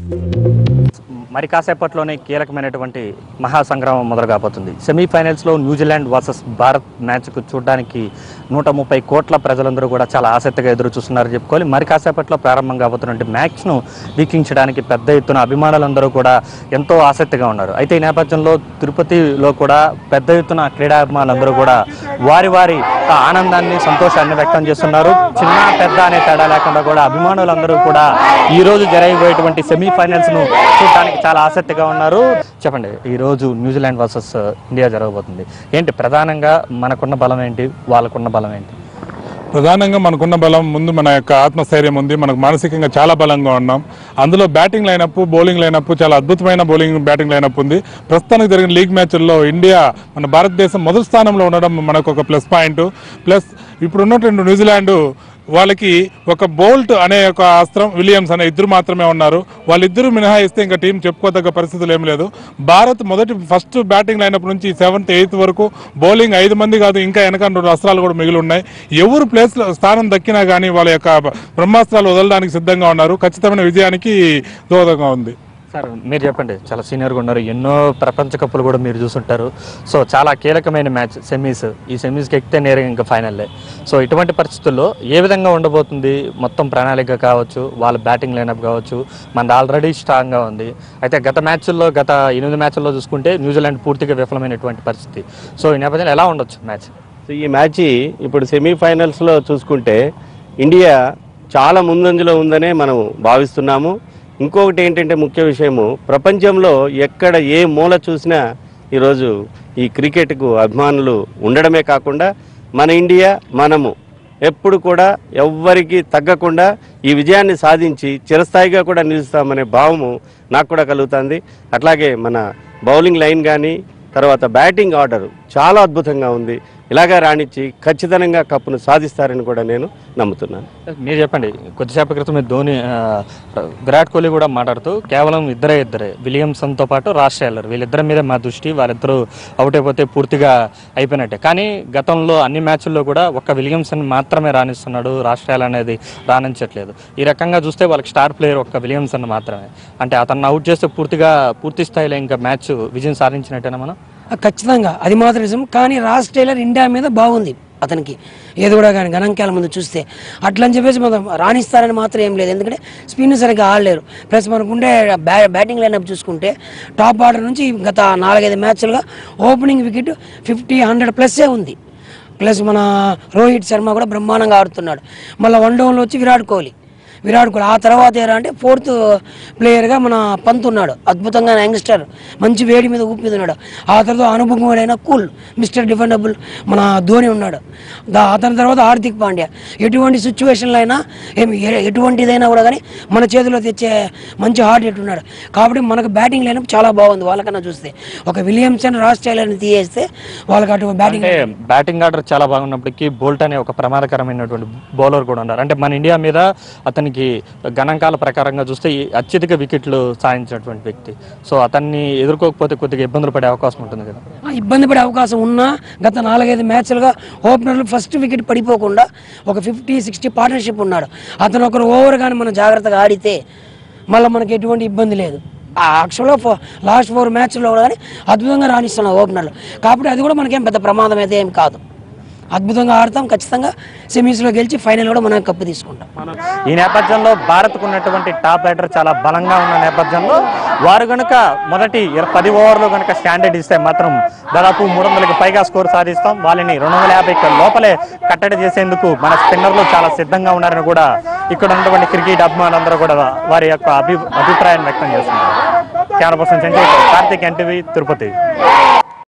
మరి కాసేపట్లోనే కీలకమైనటువంటి మహాసంగ్రామం మొదలు కాబోతుంది సెమీఫైనల్స్లో న్యూజిలాండ్ వర్సెస్ భారత్ మ్యాచ్కు చూడడానికి నూట ముప్పై కోట్ల ప్రజలందరూ కూడా చాలా ఆసక్తిగా ఎదురు చూస్తున్నారని చెప్పుకోవాలి మరి కాసేపట్లో ప్రారంభం కాబోతున్నటువంటి మ్యాచ్ను వీక్షించడానికి పెద్ద ఎత్తున అభిమానులందరూ కూడా ఎంతో ఆసక్తిగా ఉన్నారు అయితే ఈ నేపథ్యంలో తిరుపతిలో కూడా పెద్ద ఎత్తున క్రీడాభిమానులందరూ కూడా వారి వారి ఆనందాన్ని సంతోషాన్ని వ్యక్తం చేస్తున్నారు చిన్న పెద్ద అనే తేడా లేకుండా కూడా అభిమానులందరూ కూడా ఈ రోజు జరగబోయేటువంటి సెమీఫైనల్స్ ను చూడడానికి చాలా ఆసక్తిగా ఉన్నారు చెప్పండి ఈ రోజు న్యూజిలాండ్ వర్సెస్ ఇండియా జరగబోతుంది ఏంటి ప్రధానంగా మనకున్న బలం ఏంటి వాళ్ళకున్న బలం ఏంటి ప్రధానంగా మనకున్న బలం ముందు మన యొక్క ఆత్మస్థైర్యం ఉంది మనకు మానసికంగా చాలా బలంగా ఉన్నాం అందులో బ్యాటింగ్ లైనప్ బౌలింగ్ లైనప్ చాలా అద్భుతమైన బౌలింగ్ బ్యాటింగ్ లైనప్ ఉంది ప్రస్తుతానికి జరిగిన లీగ్ మ్యాచ్ల్లో ఇండియా మన భారతదేశం మొదటి స్థానంలో ఉండడం మనకు ఒక ప్లస్ పాయింట్ ప్లస్ ఇప్పుడు ఉన్నటువంటి న్యూజిలాండ్ వాళ్ళకి ఒక బోల్ట్ అనే ఒక అస్త్రం విలియమ్స్ అనే ఇద్దరు మాత్రమే ఉన్నారు వాళ్ళిద్దరూ మినహాయిస్తే ఇంకా టీం చెప్పుకోదగ్గ పరిస్థితులు ఏం లేదు భారత్ మొదటి ఫస్ట్ బ్యాటింగ్ లైనప్ నుంచి సెవెంత్ ఎయిత్ వరకు బౌలింగ్ ఐదు మంది కాదు ఇంకా వెనక రెండు అస్త్రాలు కూడా మిగిలి ఉన్నాయి ఎవరు ప్లేస్ స్థానం దక్కినా కానీ వాళ్ళ యొక్క బ్రహ్మాస్త్రాలు వదలడానికి సిద్ధంగా ఉన్నారు ఖచ్చితమైన విజయానికి దోహదంగా ఉంది సార్ మీరు చెప్పండి చాలా సీనియర్గా ఉన్నారు ఎన్నో ప్రపంచ కప్పులు కూడా మీరు చూసుంటారు సో చాలా కీలకమైన మ్యాచ్ సెమీస్ ఈ సెమీస్కి ఎక్కితే నేరుగా ఇంకా ఫైనల్లే సో ఇటువంటి పరిస్థితుల్లో ఏ విధంగా ఉండబోతుంది మొత్తం ప్రణాళిక కావచ్చు వాళ్ళ బ్యాటింగ్ లైనప్ కావచ్చు మనది ఆల్రెడీ స్ట్రాంగ్గా ఉంది అయితే గత మ్యాచ్ల్లో గత ఎనిమిది మ్యాచ్ల్లో చూసుకుంటే న్యూజిలాండ్ పూర్తిగా విఫలమైనటువంటి పరిస్థితి సో ఈ నేపథ్యంలో ఎలా ఉండొచ్చు మ్యాచ్ సో ఈ మ్యాచ్ ఇప్పుడు సెమీఫైనల్స్లో చూసుకుంటే ఇండియా చాలా ముందంజలో ఉందనే మనం భావిస్తున్నాము ఇంకొకటి ఏంటంటే ముఖ్య విషయము ప్రపంచంలో ఎక్కడ ఏ మూల చూసినా ఈరోజు ఈ క్రికెట్కు అభిమానులు ఉండడమే కాకుండా మన ఇండియా మనము ఎప్పుడు కూడా ఎవ్వరికి తగ్గకుండా ఈ విజయాన్ని సాధించి చిరస్థాయిగా కూడా నిలుస్తామనే భావము నాకు కూడా కలుగుతుంది అట్లాగే మన బౌలింగ్ లైన్ కానీ తర్వాత బ్యాటింగ్ ఆర్డర్ చాలా అద్భుతంగా ఉంది ఇలాగా రాణించి ఖచ్చితంగా కప్పును సాధిస్తారని కూడా నేను నమ్ముతున్నాను మీరు చెప్పండి కొద్దిసేపటి క్రితం ధోని ఆ, విరాట్ కోహ్లీ కూడా మాట్లాడుతూ కేవలం ఇద్దరే ఇద్దరే విలియమ్సన్తో పాటు రాజ్ టైలర్ వీళ్ళిద్దరి మీద మా దృష్టి వాళ్ళిద్దరూ అవుట్ అయిపోతే పూర్తిగా అయిపోయినట్టే కానీ గతంలో అన్ని మ్యాచ్ల్లో కూడా ఒక్క విలియమ్సన్ మాత్రమే రాణిస్తున్నాడు రాజ్ టైలర్ అనేది రాణించట్లేదు ఈ రకంగా చూస్తే వాళ్ళకి స్టార్ ప్లేయర్ ఒక్క విలియమ్సన్ మాత్రమే అంటే అతన్ని అవుట్ చేస్తే పూర్తిగా పూర్తి స్థాయిలో ఇంకా మ్యాచ్ విజయం సాధించినట్టేనా మనం ఆ, ఖచ్చితంగా అది మాత్రం నిజం కానీ రాజ్ టైలర్ ఇండియా మీద బాగుంది అతనికి ఏది కూడా కానీ గణాంకాల ముందు చూస్తే అట్లా అని చెప్పేసి మనం రాణిస్తారని మాత్రం ఏం లేదు ఎందుకంటే స్పిన్ సరిగ్గా ఆడలేరు ప్లస్ మనకుండే బ్యా బ్యాటింగ్ లైనప్ చూసుకుంటే టాప్ ఆర్డర్ నుంచి గత నాలుగైదు మ్యాచ్లుగా ఓపెనింగ్ వికెట్ ఫిఫ్టీ హండ్రెడ్ ప్లస్సే ఉంది ప్లస్ మన రోహిత్ శర్మ కూడా బ్రహ్మాండంగా ఆడుతున్నాడు మళ్ళీ వన్ డౌన్లో వచ్చి విరాట్ కోహ్లీ విరాట్ కోహ్లీ ఆ తర్వాత ఏరా అంటే ఫోర్త్ ప్లేయర్గా మన పంత్ ఉన్నాడు అద్భుతంగా యంగ్స్టర్ మంచి వేడి మీద ఊపి మీద ఉన్నాడు ఆ తర్వాత అనుభవమైన కూల్ మిస్టర్ డిఫెండబుల్ మన ధోని ఉన్నాడు దా అతని తర్వాత హార్దిక్ పాండ్యా ఎటువంటి సిచ్యువేషన్లో అయినా ఏమి ఎ- ఎటువంటిదైనా కూడా కానీ మన చేతిలో తెచ్చే మంచి హార్ట్ ఎట్ ఉన్నాడు కాబట్టి మనకు బ్యాటింగ్ లైనప్ చాలా బాగుంది వాళ్ళకన్నా చూస్తే ఒక విలియమ్సన్ రాజ్ టైలర్ని తీయేస్తే వాళ్ళకి అటు బ్యాటింగ్ అంటే బ్యాటింగ్ ఆర్డర్ చాలా బాగున్నప్పటికీ బోల్ట్ అనే ఒక ప్రమాదకరమైనటువంటి బౌలర్ కూడా ఉన్నారు అంటే మన ఇండియా మీద అతనికి గణాంకాల ప్రకారంగా చూస్తే ఈ అత్యధిక వికెట్లు సాధించినటువంటి వ్యక్తి సో అతన్ని ఎదుర్కోకపోతే కొద్దిగా ఇబ్బందులు పడే అవకాశం ఉంటుంది కదా ఆ, ఇబ్బంది పడే అవకాశం ఉన్నా గత నాలుగైదు మ్యాచ్లుగా ఓపెనర్లు ఫస్ట్ వికెట్ పడిపోకుండా ఒక ఫిఫ్టీ సిక్స్టీ పార్ట్నర్షిప్ ఉన్నాడు అతను ఒకరు ఓవర్ కానీ మనం జాగ్రత్తగా ఆడితే మళ్ళీ మనకి ఎటువంటి ఇబ్బంది లేదు ఆ యాక్చువల్గా ఫో లాస్ట్ ఫోర్ మ్యాచ్లో కూడా కానీ అద్భుతంగా రాణిస్తున్నాం ఓపెనర్లు కాబట్టి అది కూడా మనకేం పెద్ద ప్రమాదం అయితే ఏం కాదు అద్భుతంగా ఆడతాం ఖచ్చితంగా సెమీస్లో గెలిచి ఫైనల్ కూడా మనం కప్పు తీసుకుంటాం ఈ నేపథ్యంలో భారత్కు ఉన్నటువంటి టాప్ బ్యాటర్ చాలా బలంగా ఉన్న నేపథ్యంలో వారు గనుక మొదటి ఇర- పది ఓవర్లు కనుక స్టాండర్డ్ ఇస్తే మాత్రం దాదాపు మూడు వందలకి పైగా స్కోర్ సాధిస్తాం వాళ్ళని రెండు వందల యాభై లోపలే కట్టడి చేసేందుకు మన స్పిన్నర్లు చాలా సిద్ధంగా ఉన్నారని కూడా ఇక్కడ ఉన్నటువంటి క్రికెట్ అభిమానులందరూ కూడా వారి యొక్క అభి అభిప్రాయాన్ని వ్యక్తం చేస్తున్నారు camera person Sanjay Karthik NTV Tirupati